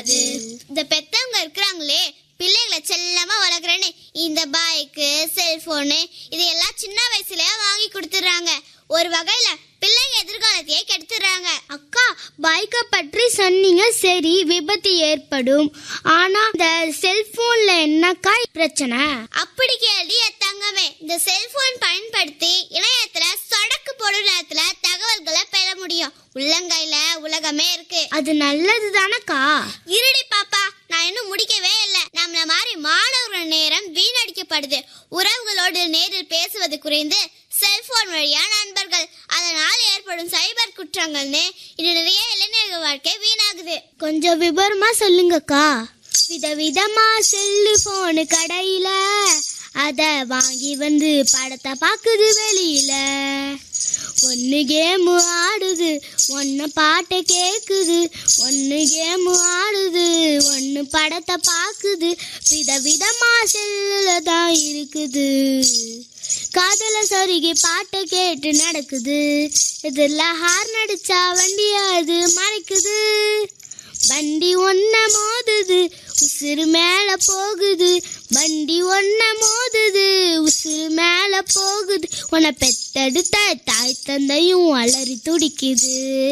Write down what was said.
முடியாது இந்த பெத்தவங்க இருக்கிறாங்களே பிள்ளைகளை செல்லமா வளர்க்குறேன்னு இந்த பைக்கு செல்போனு இது எல்லாம் சின்ன வயசுலயே வாங்கி கொடுத்துறாங்க ஒரு வகையில பிள்ளைங்க எதிர்காலத்தையே கெடுத்துறாங்க அக்கா பைக்கை பற்றி சொன்னீங்க சரி விபத்து ஏற்படும் ஆனா இந்த செல்போன்ல என்னக்கா பிரச்சனை அப்படி கேள்வி தங்கமே இந்த செல்போன் பயன்படுத்தி இணையத்துல சொடக்கு போடும் நேரத்துல தகவல்களை பெற முடியும் உள்ளங்கையில உலகமே இருக்கு அது நல்லது தானக்கா இருடி பாப்பா நான் இன்னும் முடிக்கவே இல்லை நம்மள மாதிரி மாணவர்கள் நேரம் வீணடிக்கப்படுது உறவுகளோடு நேரில் பேசுவது குறைந்து செல்போன் வழியா நண்பர்கள் அதனால் ஏற்படும் சைபர் குற்றங்கள்னு இது நிறைய இளைஞர்கள் வாழ்க்கை வீணாகுது கொஞ்சம் விவரமா சொல்லுங்கக்கா விதவிதமா செல்லு போனு கடையில அத வாங்கி வந்து படத்தை பாக்குது வெளியில ஒன்னு கேம் ஆடுது ஒன்னு பாட்டை கேக்குது ஒன்னு கேம் ஆடுது ஒன்னு படத்தை பாக்குது விதவிதமா செல்லுல தான் இருக்குது காதல சொருகி பாட்டை கேட்டு நடக்குது இதுல ஹார்ன் அடிச்சா வண்டிய அது மறைக்குது வண்டி ஒன்ன மோதுது உசுறு மேல போகுது வண்டி ஒன்ன மோதுது உசுறு மேல போகுது உன்னை பெத்தெடுத்த தாய் தந்தையும் அலறி துடிக்குது